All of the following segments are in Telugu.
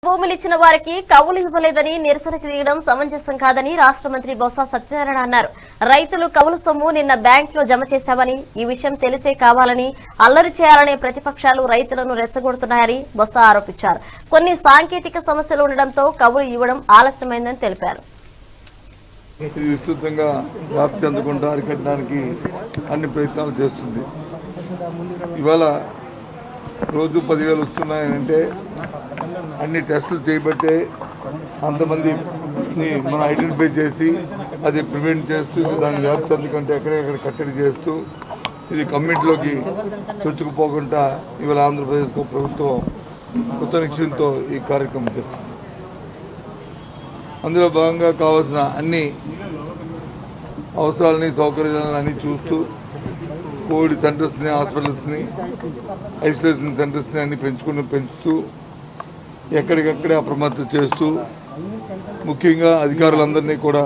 భూములు ఇచ్చిన వారికి కవులు ఇవ్వలేదని నిరసన తీయడం సమంజసం కాదని రాష్ట్ర మంత్రి బొత్స సత్యనారాయణ అన్నారు రైతులు కవుల సొమ్ము నిన్న బ్యాంక్ లో జమ చేశామని ఈ విషయం తెలిసే కావాలని అల్లరి చేయాలనే ప్రతిపక్షాలు రైతులను రెచ్చగొడుతున్నాయని బొత్స ఆరోపించారు కొన్ని సాంకేతిక సమస్యలు ఉండడంతో కవులు ఇవ్వడం ఆలస్యమైందని తెలిపారు ఇది విస్తృతంగా వ్యాప్తి చెందకుండా అరికట్టడానికి అన్ని ప్రయత్నాలు చేస్తుంది ఇవాళ రోజు పదివేలు వస్తున్నాయంటే అన్ని టెస్టులు చేయబట్టే అంతమందిని మనం ఐడెంటిఫై చేసి అది ప్రివెంట్ చేస్తూ దాన్ని వ్యాప్తి చెందకుంటే ఎక్కడెక్కడ కట్టడి చేస్తూ ఇది కమ్యూనిటీలోకి చొచ్చుకుపోకుండా ఇవాళ ఆంధ్రప్రదేశ్ ప్రభుత్వం కొత్త నిక్షయంతో ఈ కార్యక్రమం చేస్తుంది అందులో భాగంగా కావాల్సిన అన్ని అవసరాలని సౌకర్యాలను అన్ని చూస్తూ కోవిడ్ సెంటర్స్ని హాస్పిటల్స్ని ఐసోలేషన్ సెంటర్స్ని అన్ని పెంచుకుని పెంచుతూ ఎక్కడికక్కడే అప్రమత్తం చేస్తూ ముఖ్యంగా అధికారులందరినీ కూడా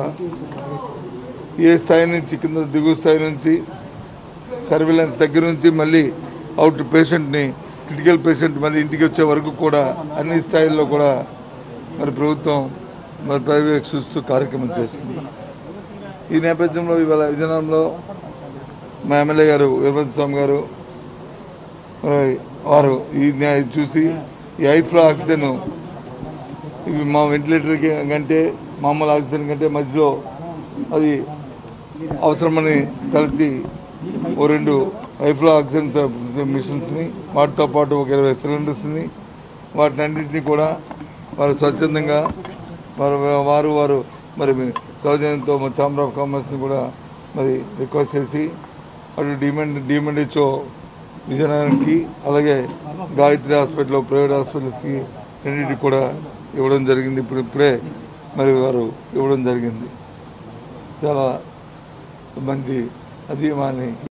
ఏ స్థాయి నుంచి కింద దిగువ స్థాయి నుంచి సర్వేలెన్స్ దగ్గర నుంచి మళ్ళీ అవుట్ పేషెంట్ని క్రిటికల్ పేషెంట్ మళ్ళీ ఇంటికి వచ్చే వరకు కూడా అన్ని స్థాయిల్లో కూడా మరి ప్రభుత్వం మరి పర్యవేక్షిస్తూ కార్యక్రమం చేస్తుంది ఈ నేపథ్యంలో ఇవాళ విజయనగరంలో మా ఎమ్మెల్యే గారు వీరభద్ర స్వామి గారు మరి వారు ఈ న్యా- చూసి ఈ ఐఫ్లో ఆక్సిజన్ ఇవి మా వెంటిలేటర్కి కంటే మామూలు ఆక్సిజన్ కంటే మధ్యలో అది అవసరమని తలచి ఓ రెండు ఐఫ్లో ఆక్సిజన్ మిషన్స్ని వాటితో పాటు ఒక ఇరవై సిలిండర్స్ని వాటిని అన్నింటినీ కూడా వారు స్వచ్ఛందంగా వారు వారు వారు మరి సౌజన్యంతో మా ఛాంబర్ ఆఫ్ కామర్స్ని కూడా మరి రిక్వెస్ట్ చేసి అటు డిమాండ్ డిమాండ్ హెచ్ఓ విజయనగరంకి అలాగే గాయత్రి హాస్పిటల్ ప్రైవేట్ హాస్పిటల్స్కి రెండింటికి కూడా ఇవ్వడం జరిగింది ఇప్పుడు ఇప్పుడే మరి వారు ఇవ్వడం జరిగింది చాలా మంచి అధీమాని